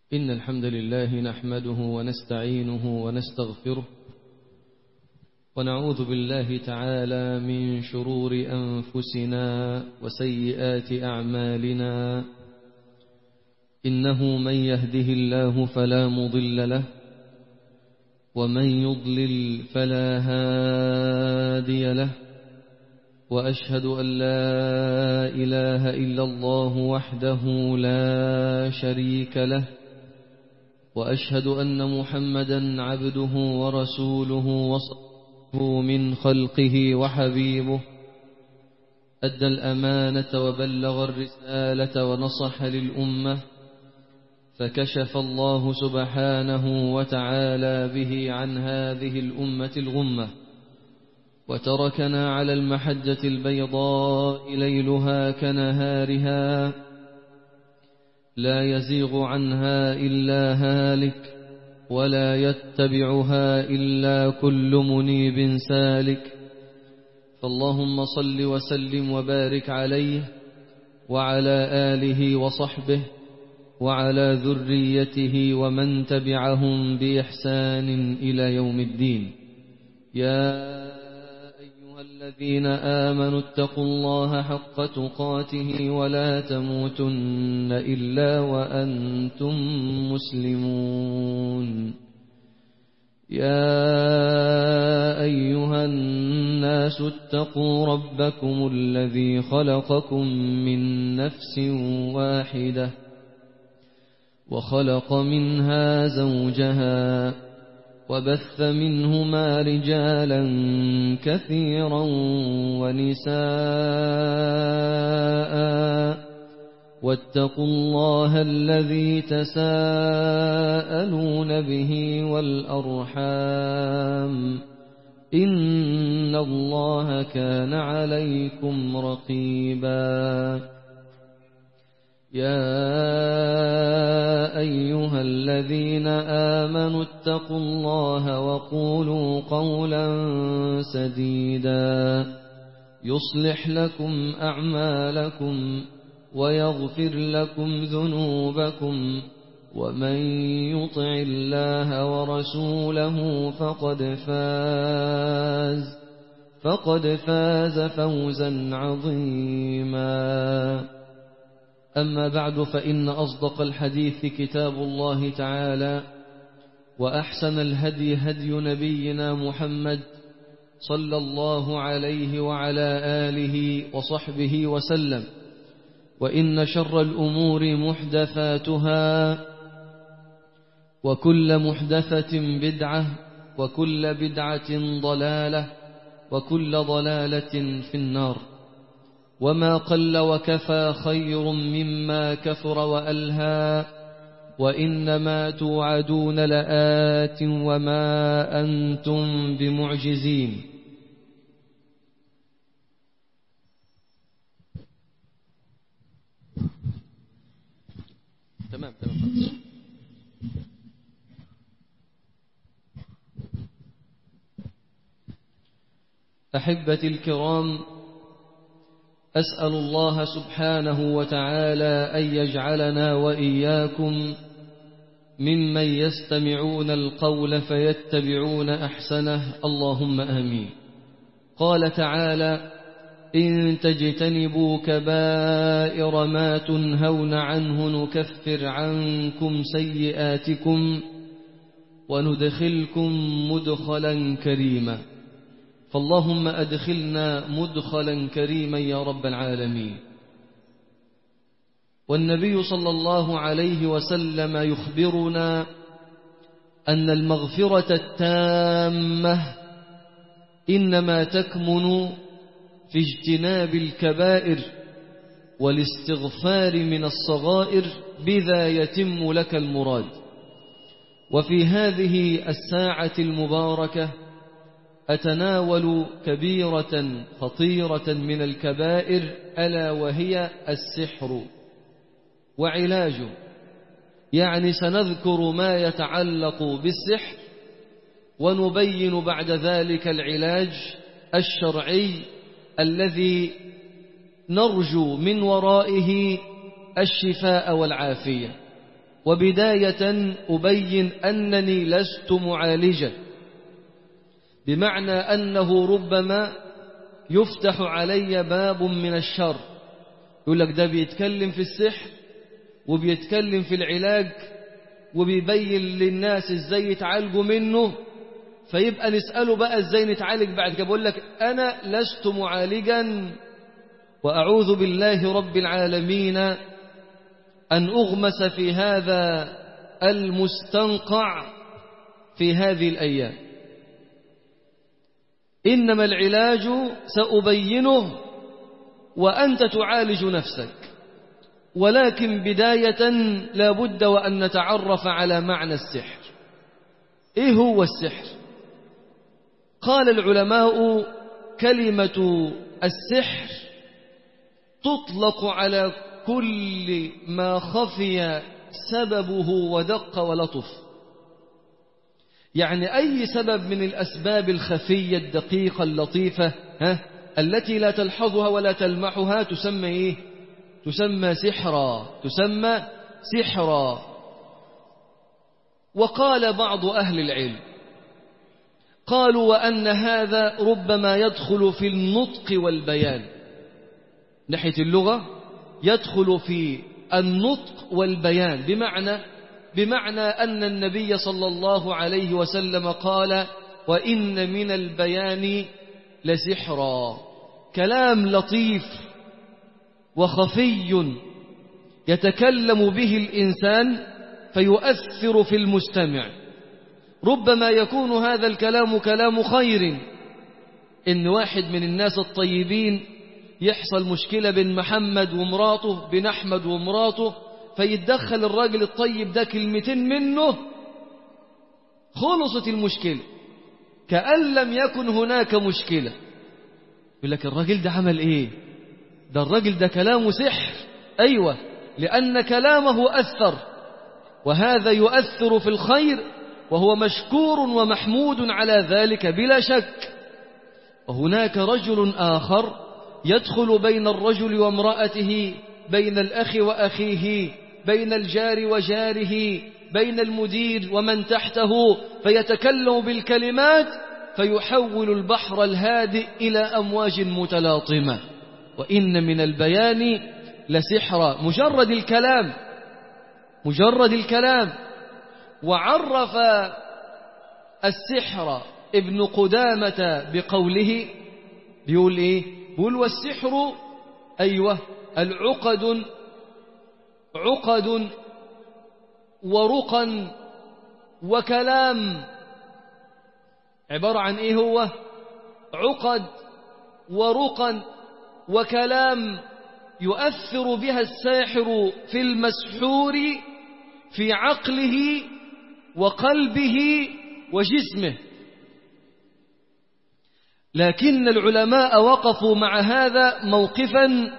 إن الحمد لله نحمده ونستعينه ونستغفره ونعوذ بالله تعالى من شرور أنفسنا وسيئات أعمالنا إنه من يهده الله فلا مضل له ومن يضلل فلا هادي له وأشهد أن لا إله إلا الله وحده لا شريك له وأشهد أن محمدا عبده ورسوله وصفه من خلقه وحبيبه أدى الأمانة وبلغ الرسالة ونصح للأمة فكشف الله سبحانه وتعالى به عن هذه الأمة الغمة وتركنا على المحجة البيضاء ليلها كنهارها لا يزيغ عنها إلا هالك ولا يتبعها إلا كل منيب سالك فاللهم صل وسلم وبارك عليه وعلى آله وصحبه وعلى ذريته ومن تبعهم بإحسان إلى يوم الدين يا أيها الذين آمنوا اتقوا الله حق تقاته ولا تموتن إلا وأنتم مسلمون يا أيها الناس اتقوا ربكم الذي خلقكم من نفس واحدة وخلق منها زوجها وبث منهما رجالا كثيرا ونساء واتقوا الله الذي تساءلون به والأرحام إن الله كان عليكم رقيبا يا أيها الذين آمنوا اتقوا الله وقولوا قولا سديدا يصلح لكم أعمالكم ويغفر لكم ذنوبكم ومن يطع الله ورسوله فقد فاز فقد فاز فوزا عظيما أما بعد فإن أصدق الحديث كتاب الله تعالى وأحسن الهدي هدي نبينا محمد صلى الله عليه وعلى آله وصحبه وسلم وإن شر الأمور محدثاتها وكل محدثة بدعة وكل بدعة ضلالة وكل ضلالة في النار وما قل وكفى خير مما كثر وألهى وإنما توعدون لآت وما أنتم بمعجزين تمام تمام أحبتي الكرام أسأل الله سبحانه وتعالى أن يجعلنا وإياكم ممن يستمعون القول فيتبعون أحسنه اللهم آمين قال تعالى إن تجتنبوا كبائر ما تنهون عنه نكفر عنكم سيئاتكم وندخلكم مدخلا كريما فاللهم أدخلنا مدخلا كريما يا رب العالمين والنبي صلى الله عليه وسلم يخبرنا أن المغفرة التامة إنما تكمن في اجتناب الكبائر والاستغفار من الصغائر بذا يتم لك المراد وفي هذه الساعة المباركة أتناول كبيرة خطيرة من الكبائر ألا وهي السحر وعلاجه يعني سنذكر ما يتعلق بالسحر ونبين بعد ذلك العلاج الشرعي الذي نرجو من ورائه الشفاء والعافية وبداية أبين أنني لست معالجا بمعنى أنه ربما يفتح علي باب من الشر يقول لك ده بيتكلم في السحر وبيتكلم في العلاج وبيبين للناس ازاي يتعالجوا منه فيبقى نسأله بقى ازاي نتعالج بعد كده بقول لك أنا لست معالجا وأعوذ بالله رب العالمين أن أغمس في هذا المستنقع في هذه الأيام إنما العلاج سأبينه وأنت تعالج نفسك ولكن بداية لا بد وأن نتعرف على معنى السحر إيه هو السحر قال العلماء كلمة السحر تطلق على كل ما خفي سببه ودق ولطف يعني أي سبب من الأسباب الخفية الدقيقة اللطيفة ها التي لا تلحظها ولا تلمحها تسمى إيه تسمى سحرا تسمى سحرا وقال بعض أهل العلم قالوا وأن هذا ربما يدخل في النطق والبيان ناحية اللغة يدخل في النطق والبيان بمعنى بمعنى أن النبي صلى الله عليه وسلم قال وإن من البيان لسحرا كلام لطيف وخفي يتكلم به الإنسان فيؤثر في المستمع ربما يكون هذا الكلام كلام خير إن واحد من الناس الطيبين يحصل مشكلة بين محمد ومراته بين أحمد ومراته فيتدخل الراجل الطيب ده كلمتين منه خلصت المشكلة كأن لم يكن هناك مشكلة يقول لك الراجل ده عمل ايه ده الراجل ده كلامه سحر أيوة لأن كلامه أثر وهذا يؤثر في الخير وهو مشكور ومحمود على ذلك بلا شك وهناك رجل آخر يدخل بين الرجل وامرأته بين الأخ وأخيه بين الجار وجاره بين المدير ومن تحته فيتكلم بالكلمات فيحول البحر الهادئ إلى أمواج متلاطمة وإن من البيان لسحرا مجرد الكلام مجرد الكلام وعرف السحر ابن قدامة بقوله بيقول إيه بيقول والسحر أيوة العقد عقد ورقا وكلام عبارة عن إيه هو عقد ورقا وكلام يؤثر بها الساحر في المسحور في عقله وقلبه وجسمه لكن العلماء وقفوا مع هذا موقفا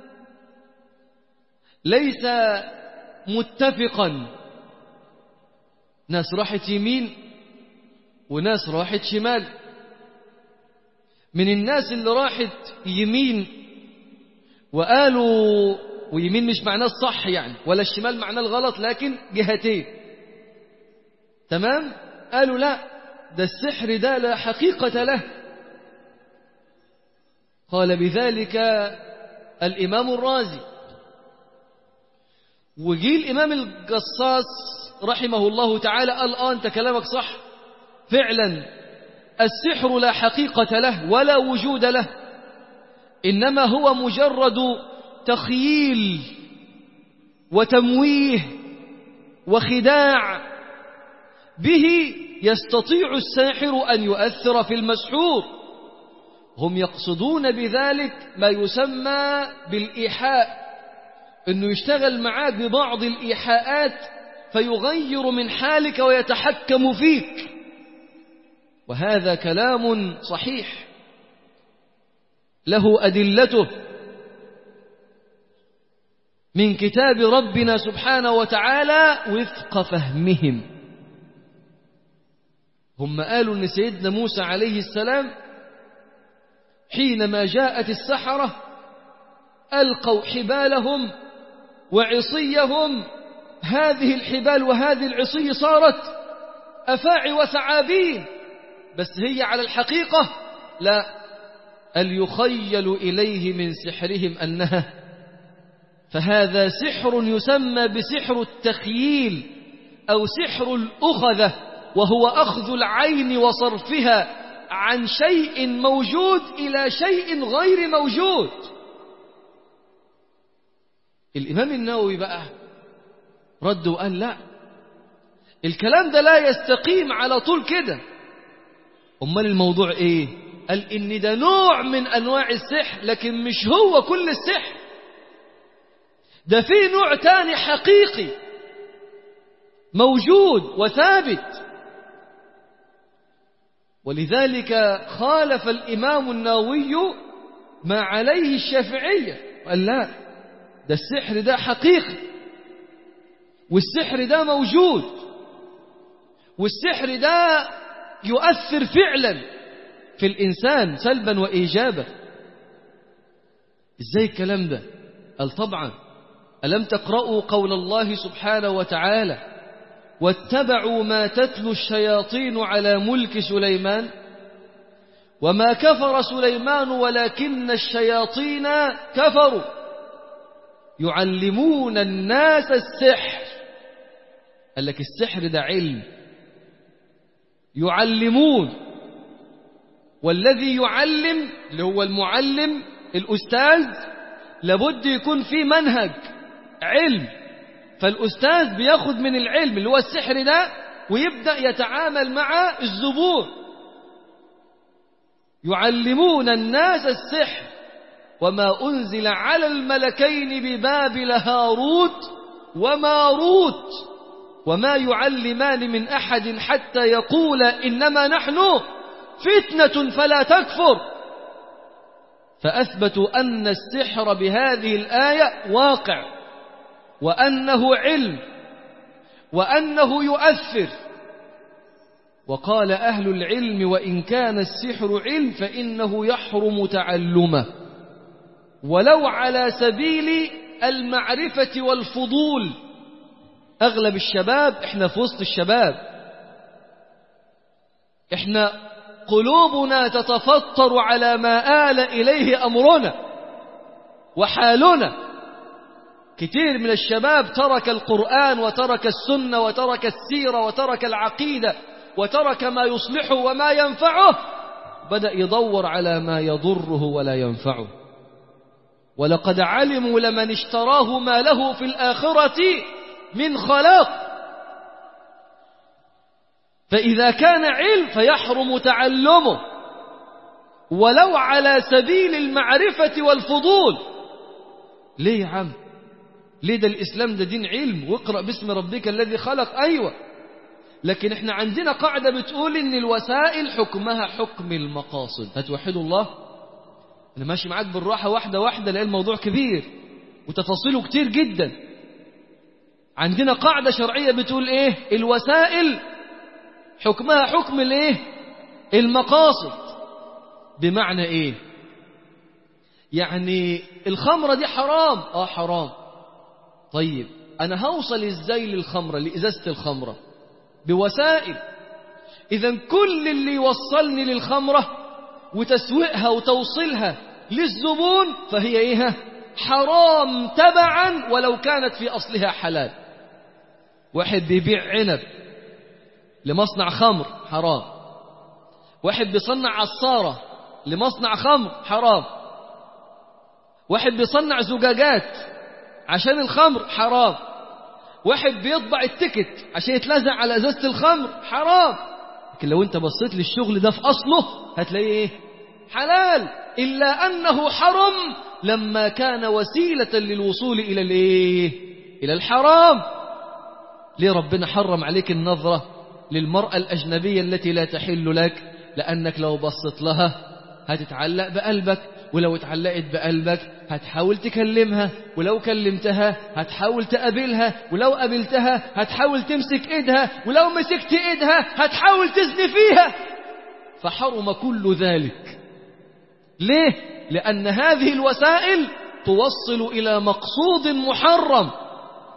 ليس متفقا ناس راحت يمين وناس راحت شمال من الناس اللي راحت يمين وقالوا ويمين مش معناه الصح يعني ولا الشمال معناه الغلط لكن جهتين تمام قالوا لا ده السحر ده لا حقيقة له قال بذلك الإمام الرازي وجي الإمام القصاص رحمه الله تعالى قال آه أنت كلامك صح فعلا السحر لا حقيقة له ولا وجود له إنما هو مجرد تخييل وتمويه وخداع به يستطيع الساحر أن يؤثر في المسحور هم يقصدون بذلك ما يسمى بالإيحاء أنه يشتغل معاك ببعض الإيحاءات فيغير من حالك ويتحكم فيك وهذا كلام صحيح له أدلته من كتاب ربنا سبحانه وتعالى وفق فهمهم هم قالوا أن سيدنا موسى عليه السلام حينما جاءت السحرة ألقوا حبالهم وعصيهم هذه الحبال وهذه العصي صارت أفاعي وثعابين بس هي على الحقيقة لا اليخيل إليه من سحرهم أنها فهذا سحر يسمى بسحر التخييل أو سحر الأخذة وهو أخذ العين وصرفها عن شيء موجود إلى شيء غير موجود الإمام النووي بقى رد وقال لا الكلام ده لا يستقيم على طول كده أمال الموضوع إيه قال إن ده نوع من أنواع السحر لكن مش هو كل السحر ده في نوع تاني حقيقي موجود وثابت ولذلك خالف الإمام النووي ما عليه الشافعية قال لا ده السحر ده حقيقي والسحر ده موجود والسحر ده يؤثر فعلا في الإنسان سلبا وإيجابا إزاي الكلام ده قال طبعا ألم تقرأوا قول الله سبحانه وتعالى واتبعوا ما تتلو الشياطين على ملك سليمان وما كفر سليمان ولكن الشياطين كفروا يعلمون الناس السحر قال لك السحر ده علم يعلمون والذي يعلم اللي هو المعلم الأستاذ لابد يكون في منهج علم فالأستاذ بياخد من العلم اللي هو السحر ده ويبدأ يتعامل مع الزبون يعلمون الناس السحر وما أنزل على الملكين ببابل هاروت وماروت وما يعلمان من أحد حتى يقول إنما نحن فتنة فلا تكفر فأثبتوا أن السحر بهذه الآية واقع وأنه علم وأنه يؤثر وقال أهل العلم وإن كان السحر علم فإنه يحرم تعلمه ولو على سبيل المعرفة والفضول أغلب الشباب إحنا في وسط الشباب إحنا قلوبنا تتفطر على ما آل إليه أمرنا وحالنا كثير من الشباب ترك القرآن وترك السنة وترك السيرة وترك العقيدة وترك ما يصلحه وما ينفعه بدأ يدور على ما يضره ولا ينفعه ولقد علموا لمن اشتراه ما له في الآخرة من خلاق فإذا كان علم فيحرم تعلمه ولو على سبيل المعرفة والفضول ليه يا عم ليه ده الإسلام ده دين علم واقرأ باسم ربك الذي خلق أيوة لكن احنا عندنا قاعدة بتقول ان الوسائل حكمها حكم المقاصد هتوحدوا الله انا ماشي معاك بالراحة واحدة واحدة لان الموضوع كبير وتفاصيله كتير جدا عندنا قاعدة شرعية بتقول ايه الوسائل حكمها حكم الايه المقاصد بمعنى ايه يعني الخمرة دي حرام اه حرام طيب انا هوصل ازاي للخمرة لإزازة الخمرة بوسائل اذا كل اللي يوصلني للخمرة وتسويقها وتوصيلها للزبون فهي ايه حرام تبعا ولو كانت في اصلها حلال واحد بيبيع عنب لمصنع خمر حرام واحد بيصنع عصارة لمصنع خمر حرام واحد بيصنع زجاجات عشان الخمر حرام واحد بيطبع التيكت عشان يتلزق على ازازة الخمر حرام لكن لو انت بصيت للشغل ده في اصله هتلاقيه ايه حلال الا انه حرم لما كان وسيلة للوصول الى الايه الى الحرام ليه ربنا حرم عليك النظرة للمرأة الأجنبية التي لا تحل لك لأنك لو بصت لها هتتعلق بقلبك ولو اتعلقت بقلبك هتحاول تكلمها ولو كلمتها هتحاول تقابلها ولو قابلتها هتحاول تمسك ايدها ولو مسكت ايدها هتحاول تزني فيها فحرم كل ذلك ليه؟ لأن هذه الوسائل توصل إلى مقصود محرم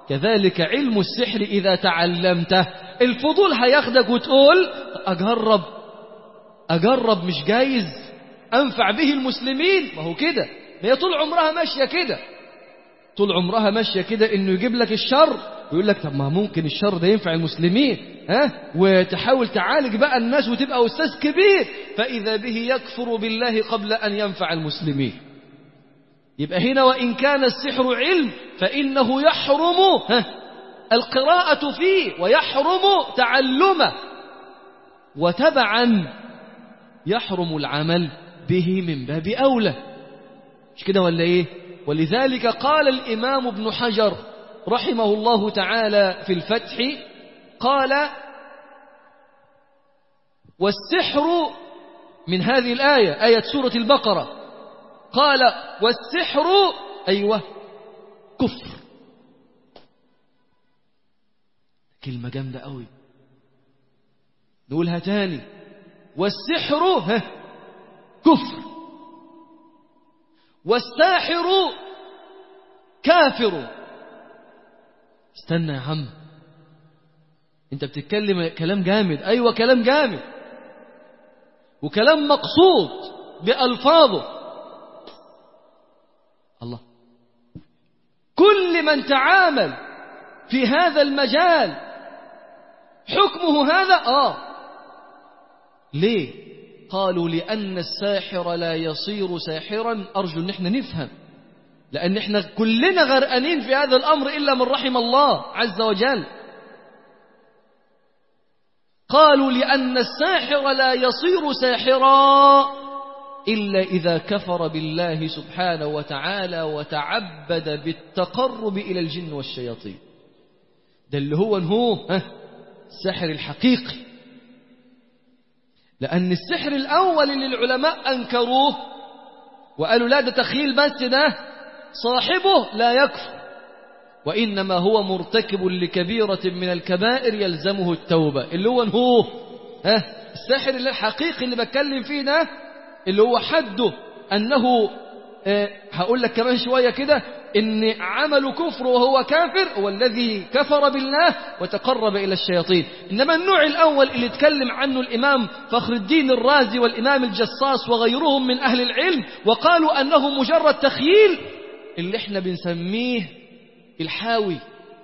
كذلك علم السحر إذا تعلمته الفضول هياخدك وتقول أجرب أجرب مش جايز أنفع به المسلمين ما هو كده ما هي طول عمرها ماشية كده طول عمرها ماشية كده إنه يجيب لك الشر ويقول لك طب ما ممكن الشر ده ينفع المسلمين ها وتحاول تعالج بقى الناس وتبقى أستاذ كبير فإذا به يكفر بالله قبل أن ينفع المسلمين يبقى هنا وإن كان السحر علم فإنه يحرم ها القراءة فيه ويحرم تعلمه وتبعا يحرم العمل به من باب أولى مش كده ولا إيه ولذلك قال الإمام ابن حجر رحمه الله تعالى في الفتح قال والسحر من هذه الآية آية سورة البقرة قال والسحر أيوة كفر كلمة جامدة قوي نقولها تاني والسحر ها كفر والساحر كافر استنى يا عم انت بتتكلم كلام جامد ايوه كلام جامد وكلام مقصود بألفاظه الله كل من تعامل في هذا المجال حكمه هذا آه ليه قالوا لأن الساحر لا يصير ساحرا أرجو أن احنا نفهم لأن احنا كلنا غرقانين في هذا الأمر إلا من رحم الله عز وجل قالوا لأن الساحر لا يصير ساحرا إلا إذا كفر بالله سبحانه وتعالى وتعبد بالتقرب إلى الجن والشياطين ده اللي هو هو السحر الحقيقي لأن السحر الأول اللي العلماء أنكروه وقالوا لا ده تخيل بس ده صاحبه لا يكفر وإنما هو مرتكب لكبيرة من الكبائر يلزمه التوبة اللي هو هو ها الساحر اللي الحقيقي اللي بتكلم فيه ده اللي هو حده أنه أه هقول لك كمان شوية كده إن عمل كفر وهو كافر هو الذي كفر بالله وتقرب إلى الشياطين إنما النوع الأول اللي اتكلم عنه الإمام فخر الدين الرازي والإمام الجصاص وغيرهم من أهل العلم وقالوا أنه مجرد تخييل اللي احنا بنسميه الحاوي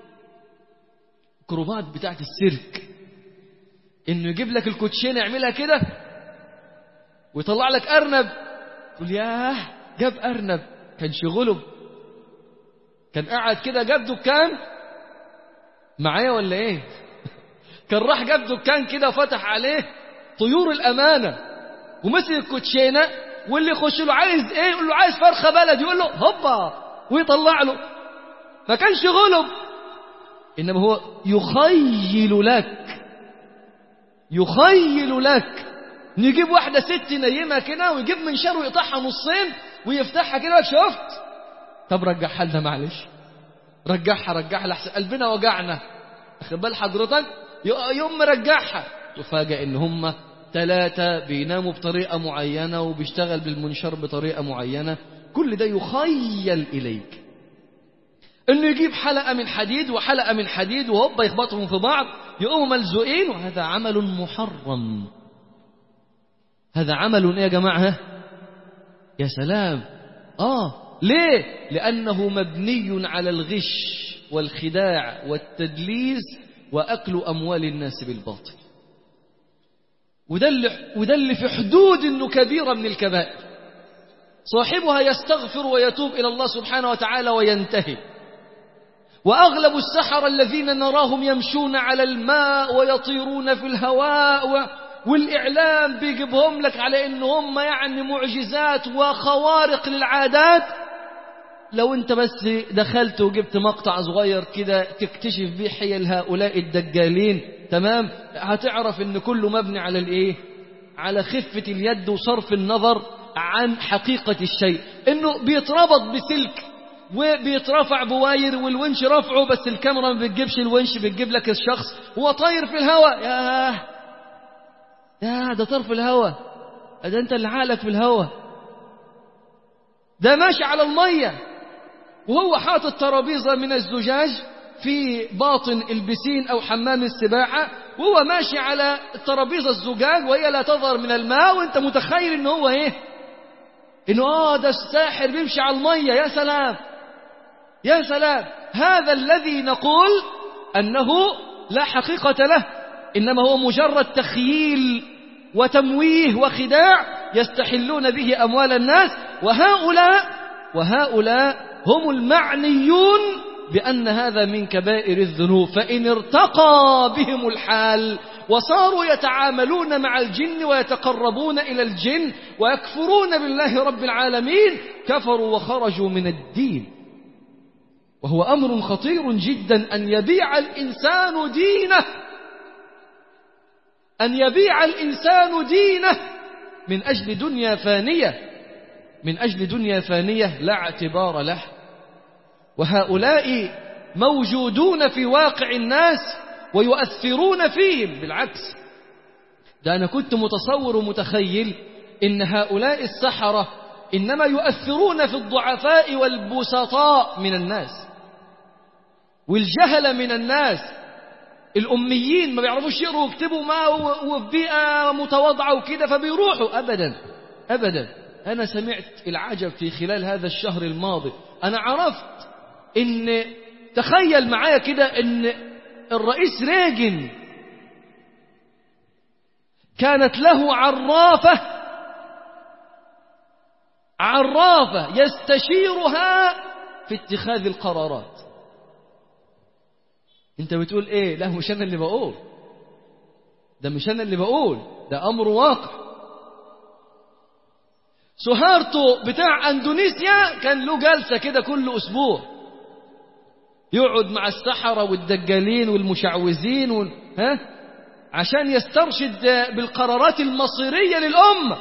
كروبات بتاعت السيرك انه يجيب لك الكوتشين يعملها كده ويطلع لك ارنب تقول ياه جاب ارنب كان شغله كان قاعد كده جاب دكان معايا ولا ايه كان راح جاب دكان كده وفتح عليه طيور الامانه ومسك الكوتشينه واللي يخش له عايز ايه يقول له عايز فرخه بلد يقول له هوبا ويطلع له ما كانش غلب انما هو يخيل لك يخيل لك نجيب واحده ست نيمه كده ويجيب منشار ويقطعها نصين ويفتحها كده شفت طب رجعها لنا معلش رجعها رجعها لحسن قلبنا وجعنا اخد بال حضرتك يوم مرجعها تفاجئ ان هم ثلاثة بيناموا بطريقة معينة وبيشتغل بالمنشار بطريقة معينة كل ده يخيل إليك انه يجيب حلقة من حديد وحلقة من حديد وهوبا يخبطهم في بعض يقوموا ملزوقين وهذا عمل محرم هذا عمل ايه يا جماعة يا سلام اه ليه لأنه مبني على الغش والخداع والتدليس وأكل أموال الناس بالباطل وده اللي, وده اللي في حدود أنه كبيرة من الكبائر صاحبها يستغفر ويتوب إلى الله سبحانه وتعالى وينتهي وأغلب السحر الذين نراهم يمشون على الماء ويطيرون في الهواء و... والإعلام بيجيبهم لك على إن هم يعني معجزات وخوارق للعادات لو أنت بس دخلت وجبت مقطع صغير كده تكتشف بيه حيل هؤلاء الدجالين تمام هتعرف إن كله مبني على الإيه على خفة اليد وصرف النظر عن حقيقة الشيء إنه بيتربط بسلك وبيترفع بواير والونش رفعه بس الكاميرا ما بتجيبش الونش بتجيب لك الشخص هو طاير في الهواء ياه يا ده طرف الهواء ده انت اللي عقلك في الهواء ده ماشي على المية وهو حاطط ترابيزة من الزجاج في باطن البسين أو حمام السباحة وهو ماشي على الترابيزة الزجاج وهي لا تظهر من الماء وانت متخيل ان هو ايه انه اه ده الساحر بيمشي على المية يا سلام يا سلام هذا الذي نقول أنه لا حقيقة له إنما هو مجرد تخييل وتمويه وخداع يستحلون به أموال الناس وهؤلاء وهؤلاء هم المعنيون بأن هذا من كبائر الذنوب فإن ارتقى بهم الحال وصاروا يتعاملون مع الجن ويتقربون إلى الجن ويكفرون بالله رب العالمين كفروا وخرجوا من الدين وهو أمر خطير جدا أن يبيع الإنسان دينه أن يبيع الإنسان دينه من أجل دنيا فانية من أجل دنيا فانية لا اعتبار له وهؤلاء موجودون في واقع الناس ويؤثرون فيهم بالعكس ده أنا كنت متصور ومتخيل إن هؤلاء السحرة إنما يؤثرون في الضعفاء والبسطاء من الناس والجهل من الناس الأميين ما بيعرفوش يقروا ويكتبوا ما وفي بيئة متواضعة وكده فبيروحوا أبدا أبدا أنا سمعت العجب في خلال هذا الشهر الماضي أنا عرفت إن تخيل معايا كده إن الرئيس ريجن كانت له عرافة عرافة يستشيرها في اتخاذ القرارات انت بتقول ايه لا مش انا اللي بقول ده مش انا اللي بقول ده امر واقع سهارتو بتاع اندونيسيا كان له جلسة كده كل اسبوع يقعد مع السحرة والدجالين والمشعوذين وال... ها عشان يسترشد بالقرارات المصيرية للأمة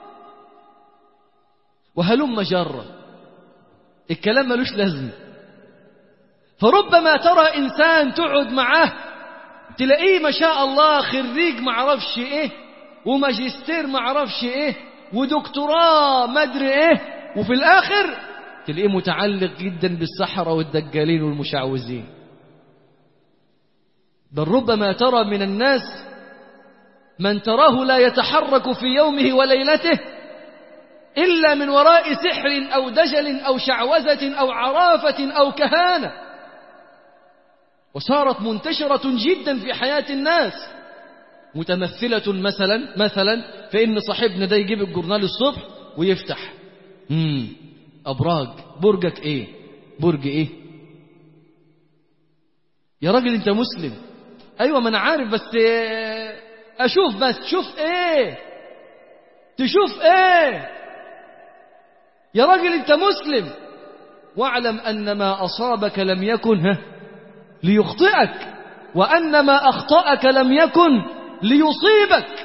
وهلم جرة الكلام ملوش لازمه فربما ترى إنسان تقعد معاه تلاقيه ما شاء الله خريج معرفش إيه وماجستير معرفش إيه ودكتوراه مدري إيه وفي الآخر تلاقيه متعلق جدا بالسحرة والدجالين والمشعوذين بل ربما ترى من الناس من تراه لا يتحرك في يومه وليلته إلا من وراء سحر أو دجل أو شعوذة أو عرافة أو كهانة وصارت منتشرة جدا في حياة الناس متمثلة مثلا مثلا فإن صاحبنا ده يجيب الجورنال الصبح ويفتح امم أبراج برجك إيه برج إيه يا راجل أنت مسلم أيوة ما أنا عارف بس أشوف بس تشوف إيه تشوف إيه يا راجل أنت مسلم واعلم أن ما أصابك لم يكن ها ليخطئك وأن ما أخطأك لم يكن ليصيبك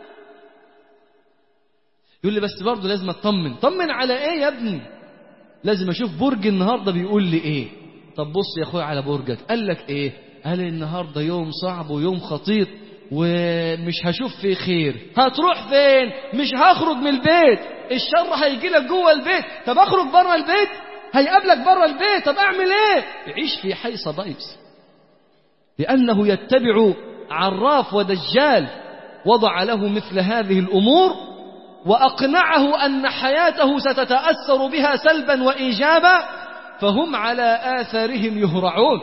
يقول لي بس برضه لازم اطمن طمن على ايه يا ابني لازم اشوف برج النهارده بيقول لي ايه طب بص يا اخويا على برجك قال لك ايه قال النهارده يوم صعب ويوم خطير ومش هشوف فيه خير هتروح فين مش هخرج من البيت الشر هيجي لك جوه البيت طب اخرج بره البيت هيقابلك بره البيت طب اعمل ايه يعيش في حيص ضيبس لانه يتبع عراف ودجال وضع له مثل هذه الامور واقنعه ان حياته ستتاثر بها سلبا وايجابا فهم على اثارهم يهرعون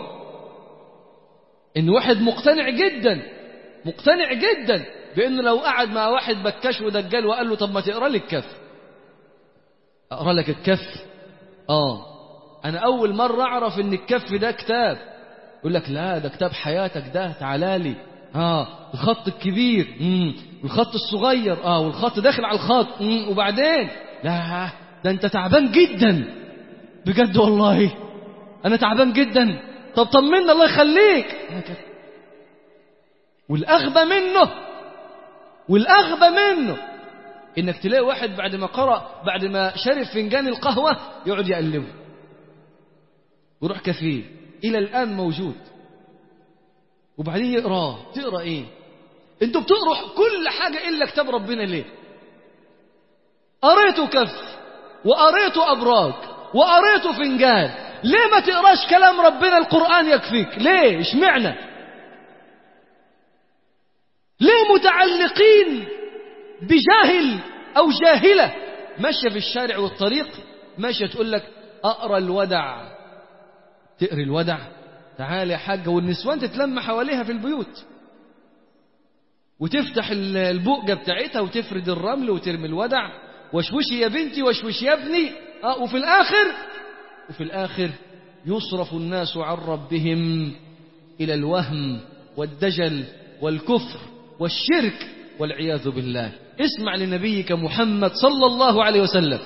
ان واحد مقتنع جدا مقتنع جدا بانه لو قعد مع واحد بكاش ودجال وقال له طب ما تقرا لي الكف اقرا لك الكف اه انا اول مره اعرف ان الكف ده كتاب يقول لك لا ده كتاب حياتك ده تعالى لي اه الخط الكبير امم والخط الصغير اه والخط داخل على الخط امم وبعدين لا ده انت تعبان جدا بجد والله انا تعبان جدا طب طمنا الله يخليك هكذا والاغبى منه والاغبى منه انك تلاقي واحد بعد ما قرأ بعد ما شرب فنجان القهوة يقعد يقلبه ويروح كفيه الى الان موجود وبعدين يقراه تقرا ايه انتوا بتقروا كل حاجة الا كتاب ربنا ليه قريتوا كف وقريتوا ابراج وقريتوا فنجان ليه ما تقراش كلام ربنا القرآن يكفيك ليه اشمعنى ليه متعلقين بجاهل أو جاهلة ماشية في الشارع والطريق ماشية تقول لك أقرأ الودع تقري الودع تعالى يا حاجة والنسوان تتلم حواليها في البيوت وتفتح البؤجة بتاعتها وتفرد الرمل وترمي الودع وشوشي يا بنتي وشوش يا ابني آه وفي الآخر وفي الآخر يصرف الناس عن ربهم إلى الوهم والدجل والكفر والشرك والعياذ بالله اسمع لنبيك محمد صلى الله عليه وسلم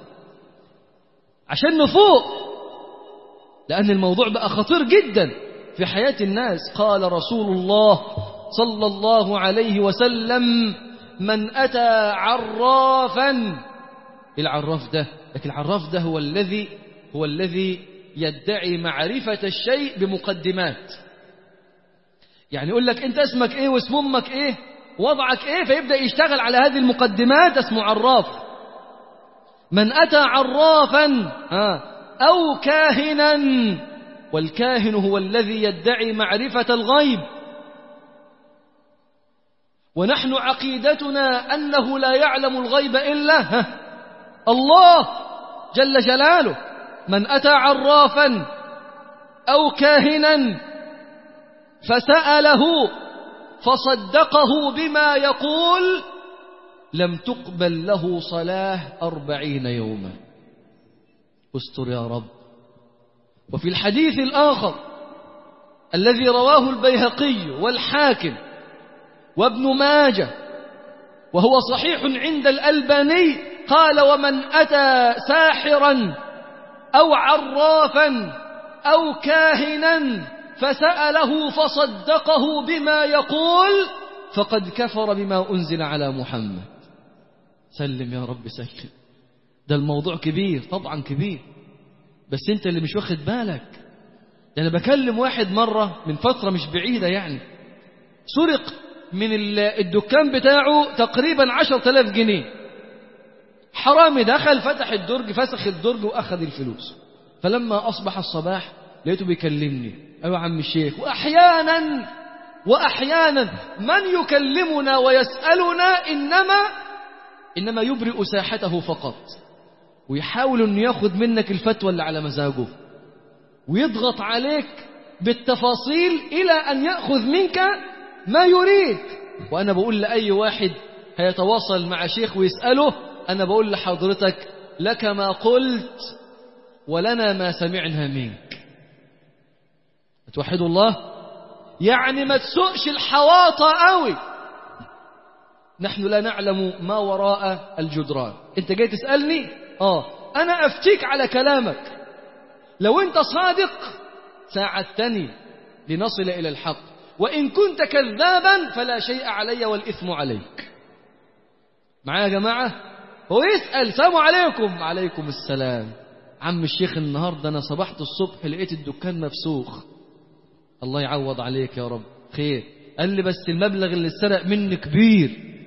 عشان نفوق لأن الموضوع بقى خطير جدا في حياة الناس قال رسول الله صلى الله عليه وسلم من أتى عرافا العراف ده لكن العراف ده هو الذي هو الذي يدعي معرفة الشيء بمقدمات يعني يقول لك انت اسمك ايه واسم امك ايه وضعك ايه فيبدأ يشتغل على هذه المقدمات اسمه عراف من أتى عرافا أو كاهنا والكاهن هو الذي يدعي معرفة الغيب ونحن عقيدتنا أنه لا يعلم الغيب إلا الله جل جلاله من أتى عرافا أو كاهنا فسأله فصدقه بما يقول لم تقبل له صلاة أربعين يوما استر يا رب وفي الحديث الآخر الذي رواه البيهقي والحاكم وابن ماجه وهو صحيح عند الألباني قال ومن أتى ساحرا أو عرافا أو كاهنا فسأله فصدقه بما يقول فقد كفر بما أنزل على محمد سلم يا رب سلم ده الموضوع كبير طبعا كبير بس انت اللي مش واخد بالك ده انا بكلم واحد مرة من فترة مش بعيدة يعني سرق من الدكان بتاعه تقريبا عشر تلاف جنيه حرامي دخل فتح الدرج فسخ الدرج وأخذ الفلوس فلما أصبح الصباح لقيته بيكلمني أيوة عم الشيخ وأحيانا وأحيانا من يكلمنا ويسألنا إنما إنما يبرئ ساحته فقط ويحاول أن ياخذ منك الفتوى اللي على مزاجه ويضغط عليك بالتفاصيل إلى أن يأخذ منك ما يريد وأنا بقول لأي واحد هيتواصل مع شيخ ويسأله أنا بقول لحضرتك لك ما قلت ولنا ما سمعنا منك توحدوا الله يعني ما تسوقش الحواطة قوي نحن لا نعلم ما وراء الجدران انت جاي تسألني اه انا افتيك على كلامك لو انت صادق ساعدتني لنصل الى الحق وان كنت كذابا فلا شيء علي والاثم عليك معايا يا جماعة هو يسأل سلام عليكم عليكم السلام عم الشيخ النهاردة أنا صبحت الصبح لقيت الدكان مفسوخ الله يعوض عليك يا رب خير قال لي بس المبلغ اللي اتسرق مني كبير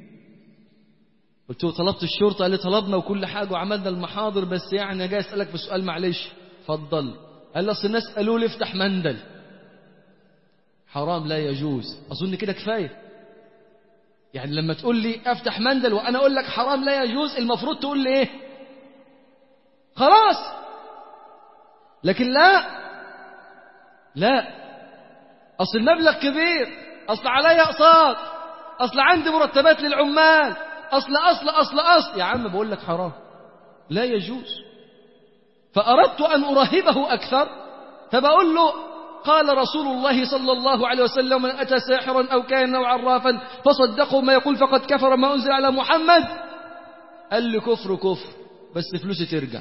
قلت له طلبت الشرطة قال لي طلبنا وكل حاجة وعملنا المحاضر بس يعني جاي أسألك بسؤال معلش اتفضل قال لي أصل الناس قالوا لي افتح مندل حرام لا يجوز أظن كده كفاية يعني لما تقول لي افتح مندل وأنا أقول لك حرام لا يجوز المفروض تقول لي إيه خلاص لكن لا لا أصل المبلغ كبير أصل علي أقساط أصل عندي مرتبات للعمال أصل أصل أصل أصل يا عم بقول لك حرام لا يجوز فأردت أن أرهبه أكثر فبقول له قال رسول الله صلى الله عليه وسلم من أتى ساحرا أو كان أو عرافا فصدقه ما يقول فقد كفر ما أنزل على محمد قال لي كفر كفر بس فلوسي ترجع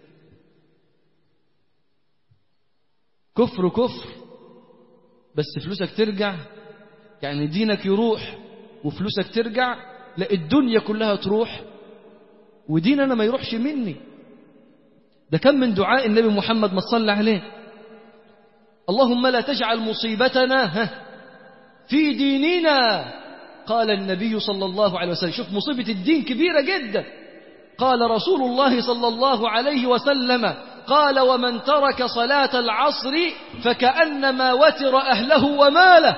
كفر كفر بس فلوسك ترجع يعني دينك يروح وفلوسك ترجع لا الدنيا كلها تروح ودين أنا ما يروحش مني ده كم من دعاء النبي محمد ما صلى عليه اللهم لا تجعل مصيبتنا في ديننا قال النبي صلى الله عليه وسلم شوف مصيبة الدين كبيرة جدا قال رسول الله صلى الله عليه وسلم قال ومن ترك صلاة العصر فكأنما وتر أهله وماله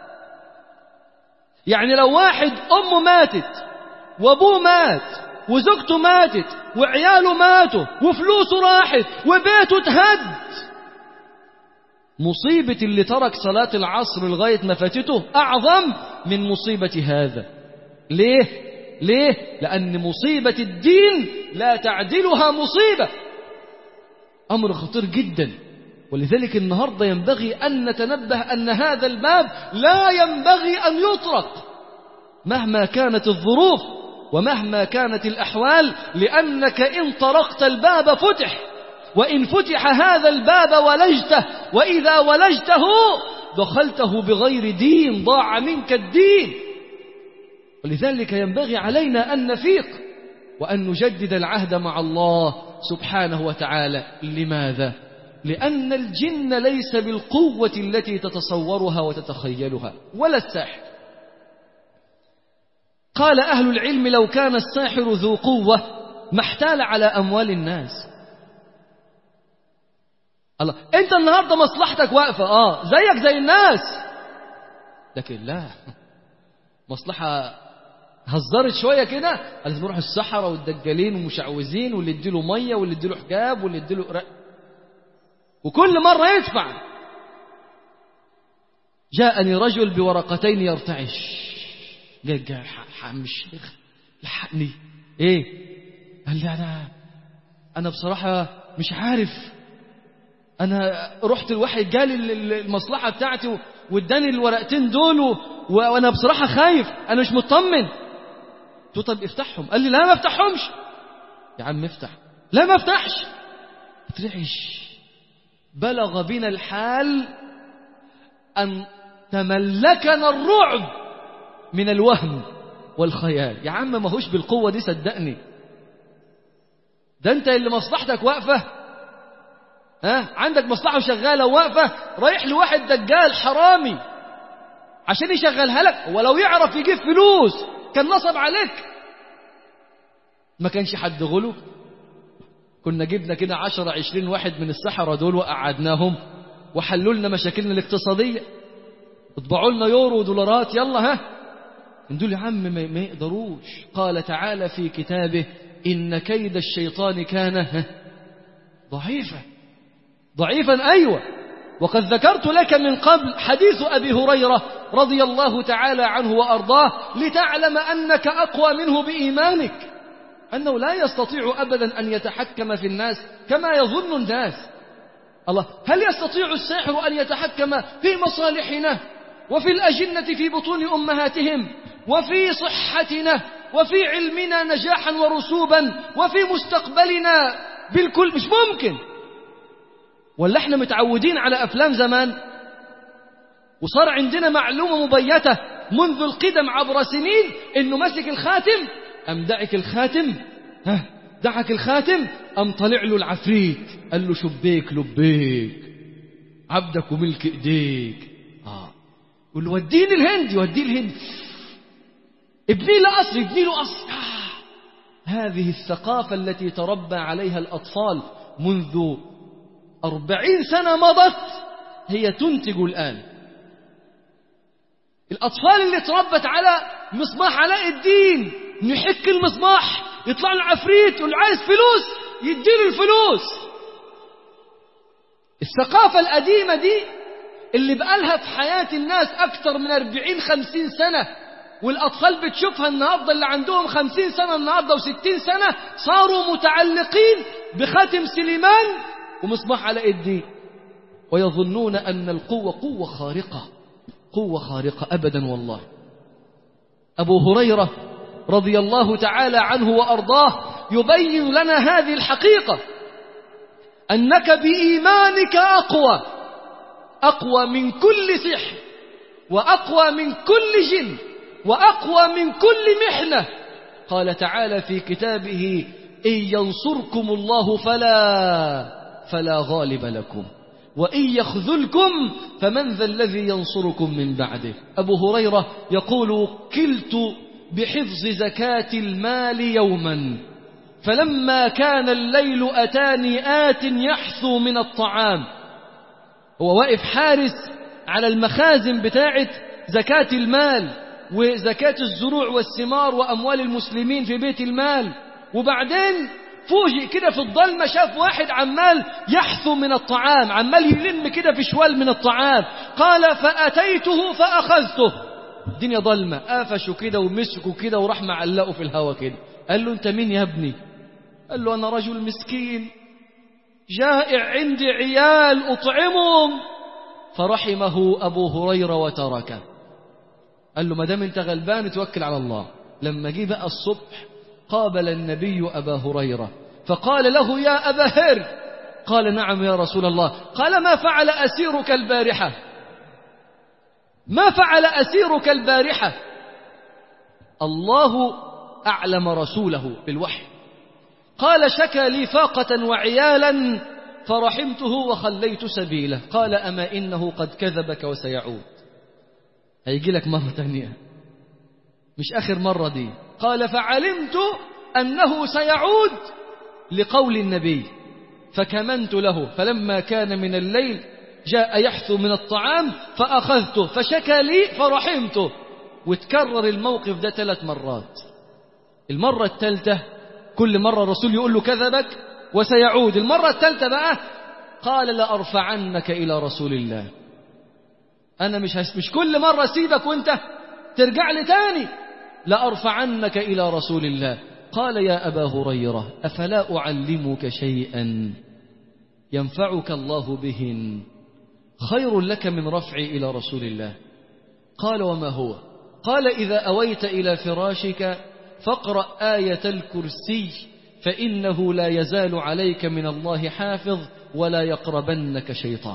يعني لو واحد أمه ماتت وأبوه مات وزوجته ماتت وعياله ماتوا وفلوسه راحت وبيته اتهد مصيبة اللي ترك صلاة العصر لغاية ما فاتته أعظم من مصيبة هذا ليه؟ ليه؟ لأن مصيبة الدين لا تعدلها مصيبة أمر خطير جدا ولذلك النهاردة ينبغي أن نتنبه أن هذا الباب لا ينبغي أن يطرق مهما كانت الظروف ومهما كانت الأحوال لأنك إن طرقت الباب فتح وإن فتح هذا الباب ولجته وإذا ولجته دخلته بغير دين ضاع منك الدين ولذلك ينبغي علينا أن نفيق وأن نجدد العهد مع الله سبحانه وتعالى لماذا؟ لأن الجن ليس بالقوة التي تتصورها وتتخيلها ولا الساحر قال أهل العلم لو كان الساحر ذو قوة ما احتال على أموال الناس الله انت النهارده مصلحتك واقفه اه زيك زي الناس لكن لا مصلحه هزرت شويه كده لازم نروح الصحراء والدجالين والمشعوذين واللي يديله ميه واللي يديله حجاب واللي يديله قراء وكل مره يدفع جاءني رجل بورقتين يرتعش جاء جاء عم الشيخ لحقني ايه قال لي انا انا بصراحه مش عارف انا رحت الواحد جالي المصلحه بتاعتي واداني الورقتين دول وانا بصراحه خايف انا مش مطمن قلت طب افتحهم قال لي لا ما افتحهمش يا عم افتح لا ما افتحش اترعش بلغ بنا الحال ان تملكنا الرعب من الوهم والخيال يا عم ما هوش بالقوه دي صدقني ده انت اللي مصلحتك واقفه ها عندك مصلحة وشغالة وواقفة رايح لواحد دجال حرامي عشان يشغلها لك ولو يعرف يجيب فلوس كان نصب عليك ما كانش حد غلو كنا جبنا كده عشرة عشرين واحد من السحرة دول وقعدناهم وحلوا لنا مشاكلنا الاقتصادية اطبعوا لنا يورو ودولارات يلا ها دول يا عم ما يقدروش قال تعالى في كتابه إن كيد الشيطان كان ضعيفا ضعيفا أيوة وقد ذكرت لك من قبل حديث أبي هريرة رضي الله تعالى عنه وأرضاه لتعلم أنك أقوى منه بإيمانك أنه لا يستطيع أبدا أن يتحكم في الناس كما يظن الناس الله هل يستطيع الساحر أن يتحكم في مصالحنا وفي الأجنة في بطون أمهاتهم وفي صحتنا وفي علمنا نجاحا ورسوبا وفي مستقبلنا بالكل مش ممكن ولا احنا متعودين على افلام زمان وصار عندنا معلومه مبيته منذ القدم عبر سنين انه مسك الخاتم ام دعك الخاتم ها دعك الخاتم ام طلع له العفريت قال له شبيك لبيك عبدك وملك ايديك اه يقول له وديني الهند يوديه الهند ابني له قصر ابني له قصر آه. هذه الثقافه التي تربى عليها الاطفال منذ أربعين سنة مضت هي تنتج الآن الأطفال اللي تربت على مصباح علاء الدين نحك المصباح يطلع له عفريت يقول عايز فلوس يديله الفلوس الثقافة القديمة دي اللي بقالها في حياة الناس أكثر من أربعين خمسين سنة والأطفال بتشوفها النهاردة اللي عندهم خمسين سنة النهاردة وستين سنة صاروا متعلقين بخاتم سليمان ومصباح علاء الدين ويظنون أن القوة قوة خارقة قوة خارقة أبدا والله أبو هريرة رضي الله تعالى عنه وأرضاه يبين لنا هذه الحقيقة أنك بإيمانك أقوى أقوى من كل سحر وأقوى من كل جن وأقوى من كل محنة قال تعالى في كتابه إن ينصركم الله فلا فلا غالب لكم وإن يخذلكم فمن ذا الذي ينصركم من بعده أبو هريرة يقول كلت بحفظ زكاة المال يوما فلما كان الليل أتاني آت يحثو من الطعام هو واقف حارس على المخازن بتاعة زكاة المال وزكاة الزروع والثمار وأموال المسلمين في بيت المال وبعدين فوجئ كده في الظلمة شاف واحد عمال يحثو من الطعام عمال يلم كده في شوال من الطعام قال فأتيته فأخذته الدنيا ظلمة قافشوا كده ومسكوا كده وراح معلقوا في الهوا كده قال له انت مين يا ابني قال له انا رجل مسكين جائع عندي عيال اطعمهم فرحمه ابو هريره وتركه قال له ما دام انت غلبان توكل على الله لما جه بقى الصبح قابل النبي ابا هريره فقال له يا ابا هر قال نعم يا رسول الله قال ما فعل اسيرك البارحه ما فعل اسيرك البارحه الله اعلم رسوله بالوحي قال شكى لي فاقه وعيالا فرحمته وخليت سبيله قال اما انه قد كذبك وسيعود هيجي لك مرة تانية مش آخر مرة دي قال فعلمت أنه سيعود لقول النبي فكمنت له فلما كان من الليل جاء يحثو من الطعام فأخذته فشكى لي فرحمته وتكرر الموقف ده ثلاث مرات المرة الثالثة كل مرة الرسول يقول له كذبك وسيعود المرة الثالثة بقى قال لأرفعنك إلى رسول الله أنا مش هس... مش كل مرة أسيبك وأنت ترجع لي تاني لأرفعنك إلى رسول الله قال يا أبا هريرة أفلا أعلمك شيئا ينفعك الله بهن خير لك من رفعي إلى رسول الله قال وما هو قال إذا أويت إلى فراشك فاقرأ آية الكرسي فإنه لا يزال عليك من الله حافظ ولا يقربنك شيطان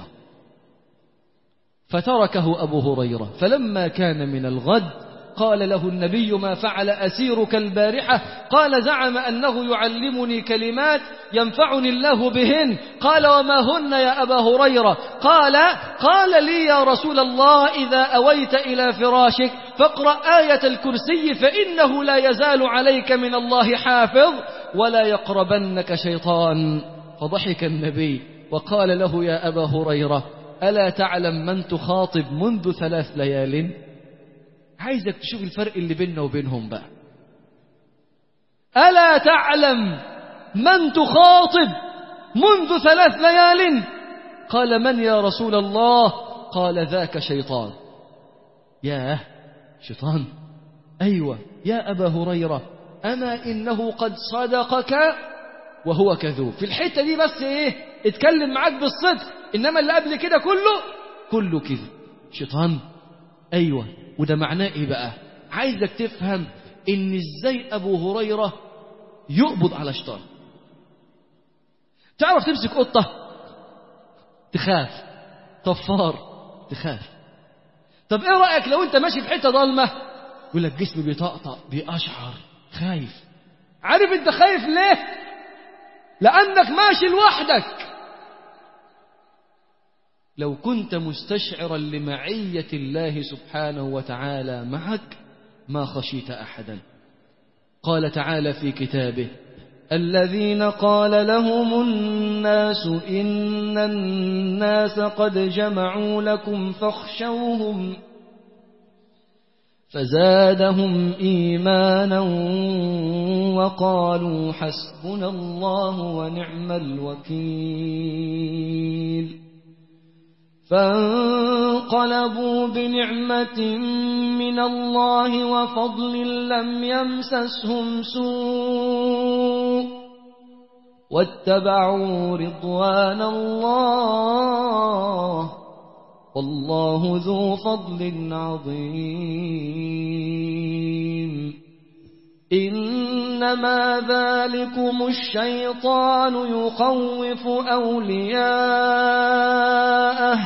فتركه أبو هريرة فلما كان من الغد قال له النبي ما فعل أسيرك البارحة قال زعم أنه يعلمني كلمات ينفعني الله بهن قال وما هن يا أبا هريرة قال قال لي يا رسول الله إذا أويت إلى فراشك فاقرأ آية الكرسي فإنه لا يزال عليك من الله حافظ ولا يقربنك شيطان فضحك النبي وقال له يا أبا هريرة ألا تعلم من تخاطب منذ ثلاث ليال عايزك تشوف الفرق اللي بيننا وبينهم بقى ألا تعلم من تخاطب منذ ثلاث ليال قال من يا رسول الله قال ذاك شيطان ياه شيطان أيوة يا أبا هريرة أما إنه قد صدقك وهو كذوب في الحتة دي بس إيه اتكلم معاك بالصدق إنما اللي قبل كده كله كله كذب شيطان أيوة وده معناه إيه بقى عايزك تفهم إن إزاي أبو هريرة يقبض على شيطان تعرف تمسك قطة تخاف طفار تخاف طب ايه رأيك لو انت ماشي في حتة ضلمة يقول لك جسمي بيطقطق بيقشعر خايف عارف انت خايف ليه لأنك ماشي لوحدك لو كنت مستشعرا لمعية الله سبحانه وتعالى معك ما خشيت أحدا قال تعالى في كتابه الذين قال لهم الناس إن الناس قد جمعوا لكم فاخشوهم فزادهم إيمانا وقالوا حسبنا الله ونعم الوكيل فانقلبوا بنعمة من الله وفضل لم يمسسهم سوء واتبعوا رضوان الله والله ذو فضل عظيم إنما ذلكم الشيطان يخوف أولياءه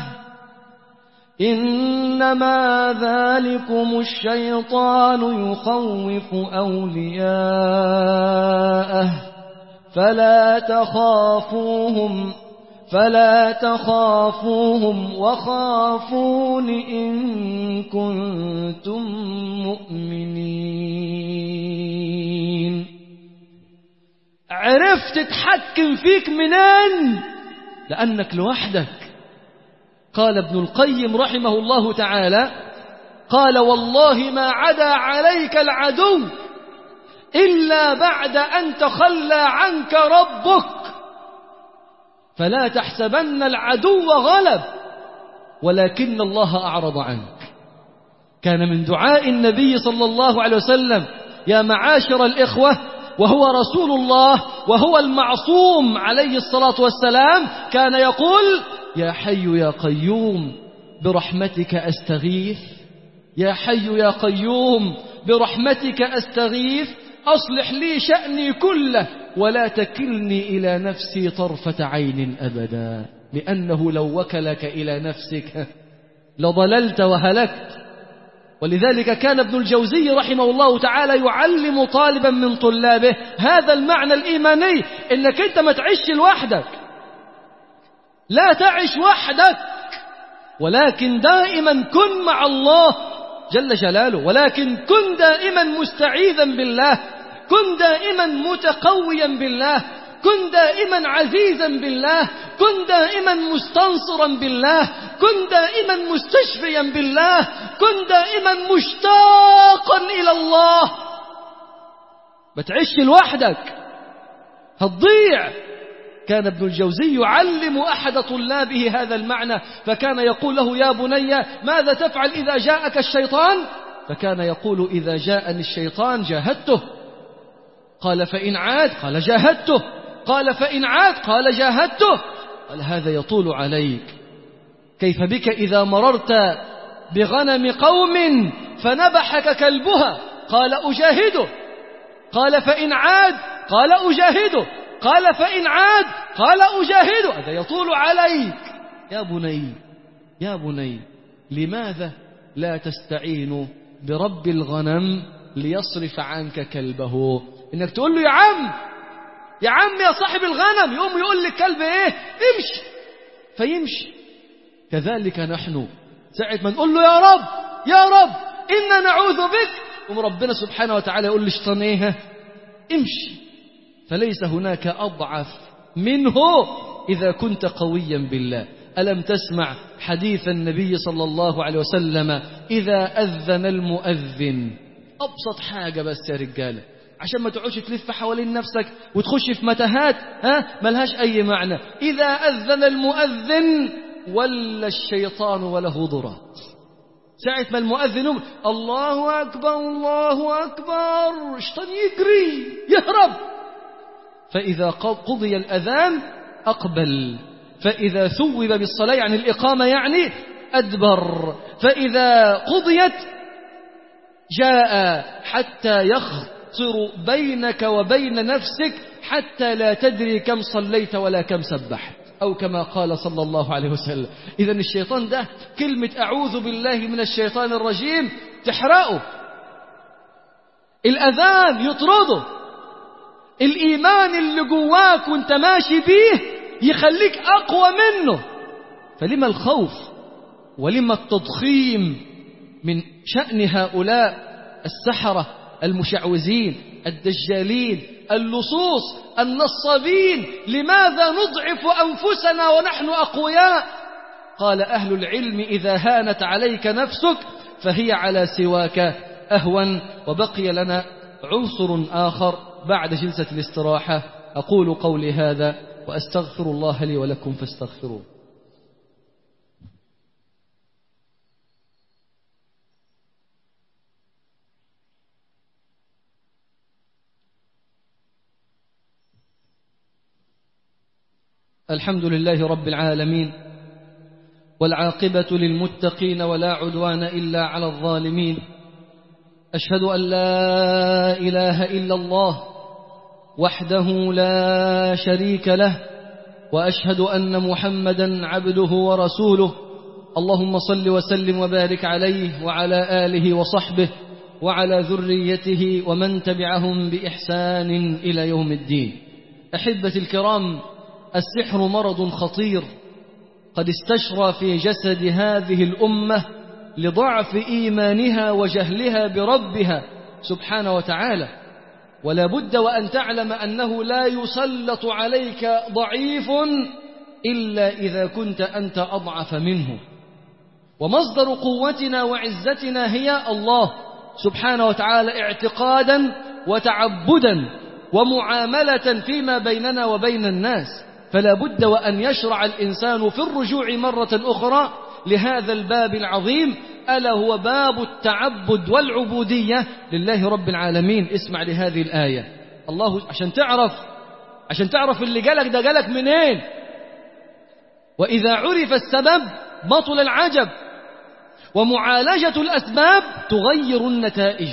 إنما ذلكم الشيطان يخوف أولياءه فلا تخافوهم فلا تخافوهم وخافون إن كنتم مؤمنين عرفت تتحكم فيك منين لأنك لوحدك قال ابن القيم رحمه الله تعالى قال والله ما عدا عليك العدو إلا بعد أن تخلى عنك ربك فلا تحسبن العدو غلب ولكن الله أعرض عنك كان من دعاء النبي صلى الله عليه وسلم يا معاشر الإخوة وهو رسول الله وهو المعصوم عليه الصلاة والسلام كان يقول يا حي يا قيوم برحمتك أستغيث يا حي يا قيوم برحمتك أستغيث أصلح لي شأني كله ولا تكلني إلى نفسي طرفة عين أبدا لأنه لو وكلك إلى نفسك لضللت وهلكت ولذلك كان ابن الجوزي رحمه الله تعالى يعلم طالبا من طلابه هذا المعنى الإيماني إنك أنت ما تعيش لوحدك لا تعش وحدك ولكن دائما كن مع الله جل جلاله ولكن كن دائما مستعيذا بالله كن دائما متقويا بالله كن دائما عزيزا بالله كن دائما مستنصرا بالله كن دائما مستشفيا بالله كن دائما مشتاقا إلى الله بتعيش لوحدك هتضيع كان ابن الجوزي يعلم أحد طلابه هذا المعنى فكان يقول له يا بني ماذا تفعل إذا جاءك الشيطان فكان يقول إذا جاءني الشيطان جاهدته قال فإن عاد قال جاهدته قال فإن عاد قال جاهدته قال هذا يطول عليك كيف بك إذا مررت بغنم قوم فنبحك كلبها قال أجاهده قال فإن عاد قال أجاهده قال فإن عاد قال أجاهده هذا يطول عليك يا بني يا بني لماذا لا تستعين برب الغنم ليصرف عنك كلبه انك تقول له يا عم يا عم يا صاحب الغنم يقوم يقول لك كلب ايه امشي فيمشي كذلك نحن ساعة ما نقول له يا رب يا رب إنا نعوذ بك وربنا سبحانه وتعالى يقول للشيطان ايه امشي فليس هناك أضعف منه إذا كنت قويا بالله ألم تسمع حديث النبي صلى الله عليه وسلم إذا أذن المؤذن أبسط حاجة بس يا رجالة عشان ما تقعدش تلف حوالين نفسك وتخش في متاهات ها ملهاش أي معنى إذا أذن المؤذن ولا الشيطان وله ضرات ساعة ما المؤذن يقول الله أكبر الله أكبر الشيطان يجري يهرب فإذا قضي الأذان أقبل فإذا ثوب بالصلاة يعني الإقامة يعني أدبر فإذا قضيت جاء حتى يخطر بينك وبين نفسك حتى لا تدري كم صليت ولا كم سبحت أو كما قال صلى الله عليه وسلم إذا الشيطان ده كلمة أعوذ بالله من الشيطان الرجيم تحرقه الأذان يطرده الإيمان اللي جواك وانت ماشي بيه يخليك أقوى منه فلما الخوف ولما التضخيم من شأن هؤلاء السحرة المشعوذين الدجالين اللصوص النصابين لماذا نضعف أنفسنا ونحن أقوياء قال أهل العلم إذا هانت عليك نفسك فهي على سواك أهون وبقي لنا عنصر آخر بعد جلسة الاستراحة أقول قولي هذا وأستغفر الله لي ولكم فاستغفروه الحمد لله رب العالمين والعاقبة للمتقين ولا عدوان إلا على الظالمين أشهد أن لا إله إلا الله وحده لا شريك له وأشهد أن محمدا عبده ورسوله اللهم صل وسلم وبارك عليه وعلى آله وصحبه وعلى ذريته ومن تبعهم بإحسان إلى يوم الدين أحبة الكرام السحر مرض خطير قد استشرى في جسد هذه الأمة لضعف إيمانها وجهلها بربها سبحانه وتعالى ولا بد وأن تعلم أنه لا يسلط عليك ضعيف إلا إذا كنت أنت أضعف منه ومصدر قوتنا وعزتنا هي الله سبحانه وتعالى اعتقادا وتعبدا ومعاملة فيما بيننا وبين الناس فلا بد وأن يشرع الإنسان في الرجوع مرة أخرى لهذا الباب العظيم ألا هو باب التعبد والعبودية لله رب العالمين اسمع لهذه الآية الله عشان تعرف عشان تعرف اللي جالك ده جالك منين وإذا عرف السبب بطل العجب ومعالجة الأسباب تغير النتائج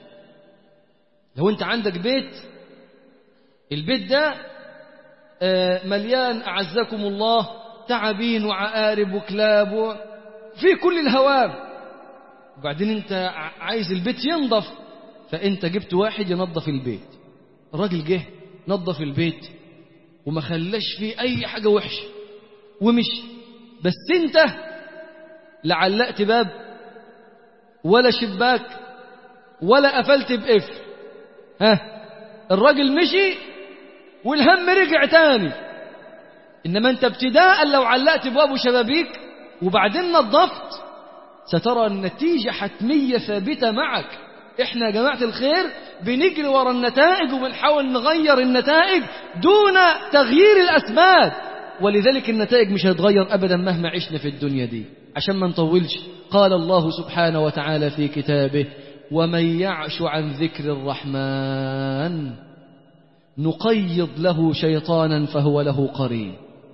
لو أنت عندك بيت البيت ده مليان أعزكم الله تعابين وعقارب وكلاب في كل الهوام وبعدين انت عايز البيت ينظف فانت جبت واحد ينظف البيت الراجل جه نظف البيت وما خلاش فيه اي حاجة وحشة ومشي بس انت لا علقت باب ولا شباك ولا قفلت بقفل ها الراجل مشي والهم رجع تاني إنما أنت ابتداء لو علقت بواب وشبابيك وبعدين نظفت سترى النتيجة حتمية ثابتة معك إحنا يا جماعة الخير بنجري ورا النتائج وبنحاول نغير النتائج دون تغيير الأسباب ولذلك النتائج مش هتغير أبدا مهما عشنا في الدنيا دي عشان ما نطولش قال الله سبحانه وتعالى في كتابه ومن يعش عن ذكر الرحمن نقيض له شيطانا فهو له قرين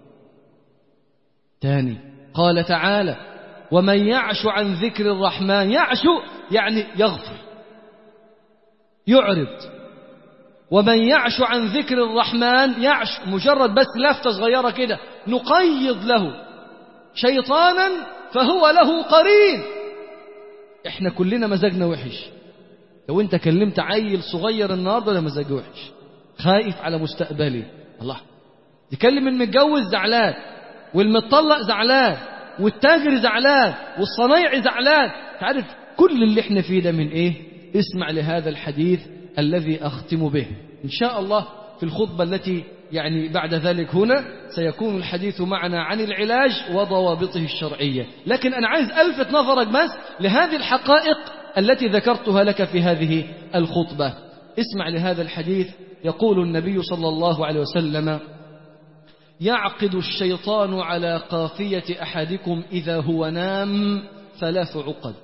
تاني قال تعالى ومن يعش عن ذكر الرحمن يعش يعني يغفر يعرض ومن يعش عن ذكر الرحمن يعش مجرد بس لفتة صغيرة كده نقيض له شيطانا فهو له قرين احنا كلنا مزاجنا وحش لو انت كلمت عيل صغير النهارده ده مزاجه وحش خايف على مستقبلي الله يكلم المتجوز زعلان والمتطلق زعلان والتاجر زعلان والصنايعي زعلان تعرف كل اللي احنا فيه ده من ايه اسمع لهذا الحديث الذي اختم به ان شاء الله في الخطبة التي يعني بعد ذلك هنا سيكون الحديث معنا عن العلاج وضوابطه الشرعية لكن أنا عايز ألفت نظرك بس لهذه الحقائق التي ذكرتها لك في هذه الخطبة اسمع لهذا الحديث يقول النبي صلى الله عليه وسلم يعقد الشيطان على قافية أحدكم إذا هو نام ثلاث عقد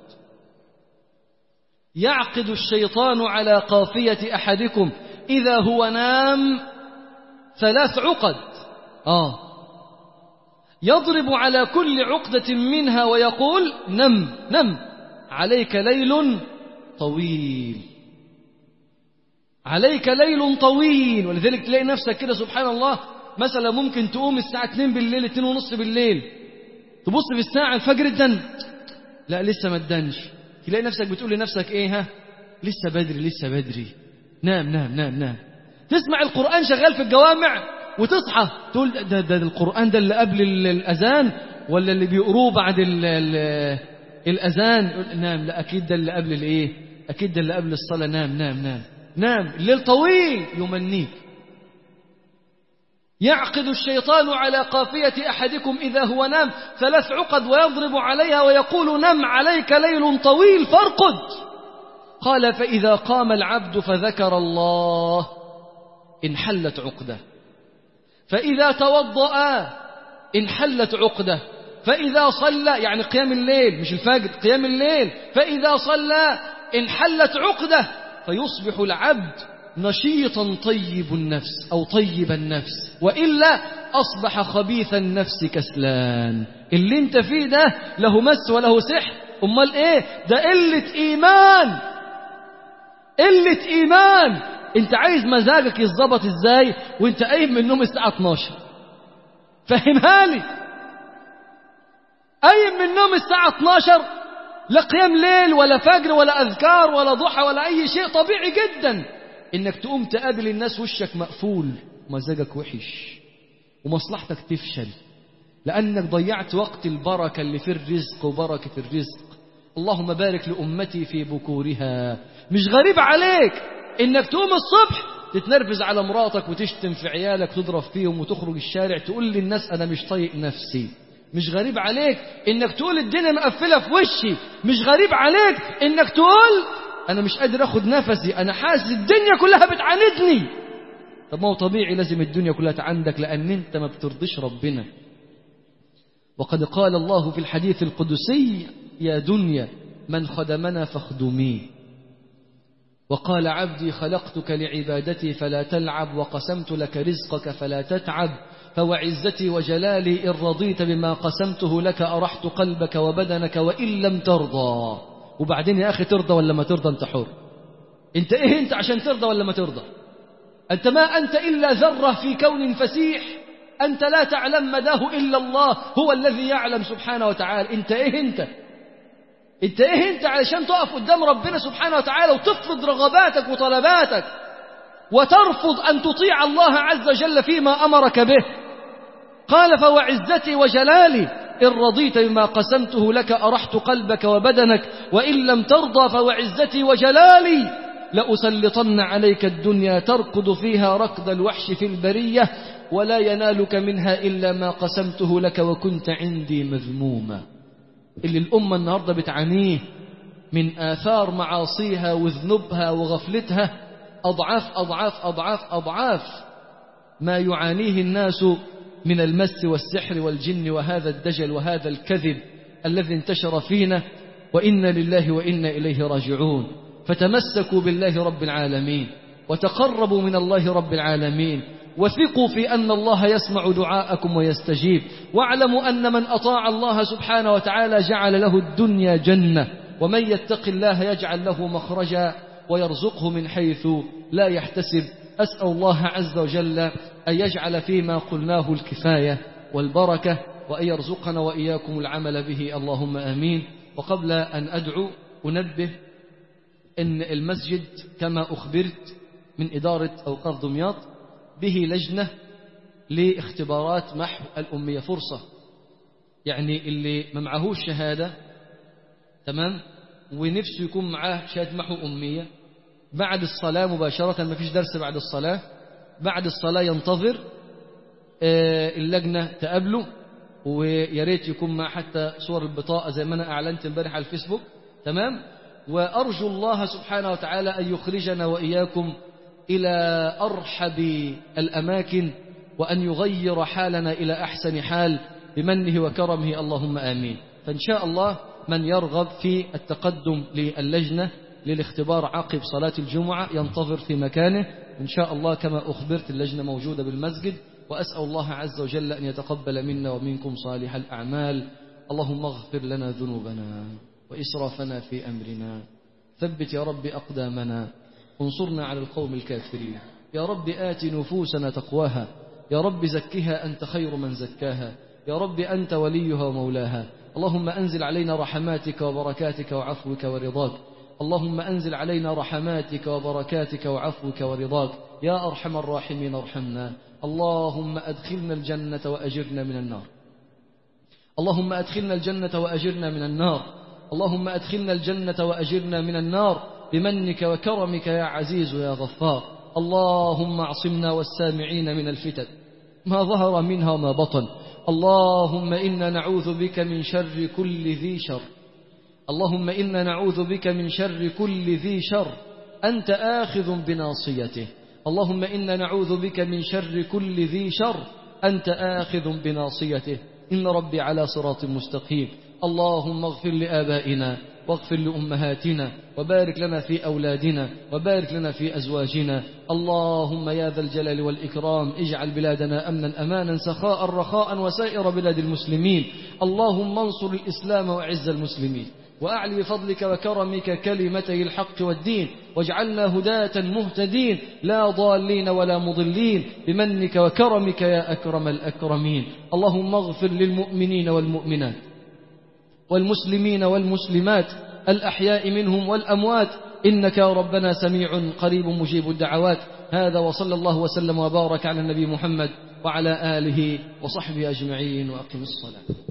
يعقد الشيطان على قافية أحدكم إذا هو نام ثلاث عقد آه يضرب على كل عقدة منها ويقول نم نم عليك ليل طويل عليك ليل طويل ولذلك تلاقي نفسك كده سبحان الله مثلا ممكن تقوم الساعة 2 بالليل 2 ونص بالليل تبص في الساعة الفجر الدن لا لسه ما ادنش تلاقي نفسك بتقول لنفسك ايه ها لسه بدري لسه بدري نام نام نام نام تسمع القرآن شغال في الجوامع وتصحى تقول ده, ده, ده القرآن ده اللي قبل الأذان ولا اللي بيقروه بعد ال ال الأذان نام لا أكيد ده اللي قبل الإيه أكيد ده اللي قبل الصلاة نام نام نام نام الليل طويل يمنيك يعقد الشيطان على قافية أحدكم إذا هو نام ثلاث عقد ويضرب عليها ويقول نم عليك ليل طويل فارقد قال فإذا قام العبد فذكر الله انحلت عقده فإذا توضأ انحلت عقده فإذا صلى يعني قيام الليل مش الفجر قيام الليل فإذا صلى انحلت عقده فيصبح العبد نشيطا طيب النفس أو طيب النفس وإلا أصبح خبيث النفس كسلان اللي انت فيه ده له مس وله سحر أمال إيه ده قلة إيمان قلة إيمان انت عايز مزاجك يتظبط ازاي وانت قايم من النوم الساعة 12 فهمها لي قايم من النوم الساعة 12 لا قيام ليل ولا فجر ولا أذكار ولا ضحى ولا أي شيء طبيعي جدا إنك تقوم تقابل الناس وشك مقفول مزاجك وحش ومصلحتك تفشل لأنك ضيعت وقت البركة اللي في الرزق وبركة الرزق اللهم بارك لأمتي في بكورها مش غريب عليك إنك تقوم الصبح تتنرفز على مراتك وتشتم في عيالك وتضرب فيهم وتخرج الشارع تقول للناس أنا مش طايق نفسي مش غريب عليك إنك تقول الدنيا مقفلة في وشي مش غريب عليك إنك تقول أنا مش قادر أخد نفسي أنا حاسس الدنيا كلها بتعاندني طب ما هو طبيعي لازم الدنيا كلها تعاندك لأن أنت ما بترضيش ربنا وقد قال الله في الحديث القدسي يا دنيا من خدمنا فاخدميه وقال عبدي خلقتك لعبادتي فلا تلعب وقسمت لك رزقك فلا تتعب فوعزتي وجلالي إن رضيت بما قسمته لك أرحت قلبك وبدنك وإن لم ترضى وبعدين يا أخي ترضى ولا ما ترضى أنت حر أنت إيه أنت عشان ترضى ولا ما ترضى أنت ما أنت إلا ذرة في كون فسيح أنت لا تعلم مداه إلا الله هو الذي يعلم سبحانه وتعالى أنت إيه أنت أنت إيه أنت علشان تقف قدام ربنا سبحانه وتعالى وتفرض رغباتك وطلباتك وترفض أن تطيع الله عز وجل فيما أمرك به قال فوعزتي وجلالي إن رضيت بما قسمته لك أرحت قلبك وبدنك وإن لم ترضى فوعزتي وجلالي لأسلطن عليك الدنيا تركض فيها ركض الوحش في البرية ولا ينالك منها إلا ما قسمته لك وكنت عندي مذموما اللي الأمة النهاردة بتعانيه من آثار معاصيها وذنوبها وغفلتها أضعاف أضعاف أضعاف أضعاف ما يعانيه الناس من المس والسحر والجن وهذا الدجل وهذا الكذب الذي انتشر فينا وإنا لله وإنا إليه راجعون فتمسكوا بالله رب العالمين وتقربوا من الله رب العالمين وثقوا في أن الله يسمع دعاءكم ويستجيب واعلموا أن من أطاع الله سبحانه وتعالى جعل له الدنيا جنة ومن يتق الله يجعل له مخرجا ويرزقه من حيث لا يحتسب أسأل الله عز وجل أن يجعل فيما قلناه الكفاية والبركة وأن يرزقنا وإياكم العمل به اللهم آمين وقبل أن أدعو أنبه أن المسجد كما أخبرت من إدارة أوقاف دمياط به لجنة لاختبارات محو الأمية فرصة يعني اللي ما معهوش شهادة تمام ونفسه يكون معاه شهادة محو أمية بعد الصلاة مباشرة ما فيش درس بعد الصلاة بعد الصلاة ينتظر اللجنة تقابله ويا ريت يكون مع حتى صور البطاقة زي ما أنا أعلنت امبارح على الفيسبوك تمام وأرجو الله سبحانه وتعالى أن يخرجنا وإياكم إلى أرحب الأماكن وأن يغير حالنا إلى أحسن حال بمنه وكرمه اللهم آمين فإن شاء الله من يرغب في التقدم للجنة للاختبار عقب صلاة الجمعة ينتظر في مكانه إن شاء الله كما أخبرت اللجنة موجودة بالمسجد وأسأل الله عز وجل أن يتقبل منا ومنكم صالح الأعمال اللهم اغفر لنا ذنوبنا وإسرافنا في أمرنا ثبت يا رب أقدامنا انصرنا على القوم الكافرين يا رب آت نفوسنا تقواها يا رب زكها أنت خير من زكاها يا رب أنت وليها ومولاها اللهم أنزل علينا رحماتك وبركاتك وعفوك ورضاك اللهم أنزل علينا رحماتك وبركاتك وعفوك ورضاك يا أرحم الراحمين ارحمنا اللهم أدخلنا الجنة وأجرنا من النار اللهم أدخلنا الجنة وأجرنا من النار اللهم أدخلنا الجنة وأجرنا من النار بمنك وكرمك يا عزيز يا غفار اللهم اعصمنا والسامعين من الفتن ما ظهر منها وما بطن اللهم إنا نعوذ بك من شر كل ذي شر اللهم إنا نعوذ بك من شر كل ذي شر أنت آخذ بناصيته اللهم إنا نعوذ بك من شر كل ذي شر أنت آخذ بناصيته إن ربي على صراط مستقيم اللهم اغفر لآبائنا واغفر لأمهاتنا وبارك لنا في أولادنا وبارك لنا في أزواجنا اللهم يا ذا الجلال والإكرام اجعل بلادنا أمنا أمانا سخاء رخاء وسائر بلاد المسلمين اللهم انصر الإسلام وعز المسلمين وأعلي بفضلك وكرمك كلمتي الحق والدين واجعلنا هداة مهتدين لا ضالين ولا مضلين بمنك وكرمك يا أكرم الأكرمين اللهم اغفر للمؤمنين والمؤمنات والمسلمين والمسلمات الأحياء منهم والأموات إنك يا ربنا سميع قريب مجيب الدعوات هذا وصلى الله وسلم وبارك على النبي محمد وعلى آله وصحبه أجمعين وأقم الصلاة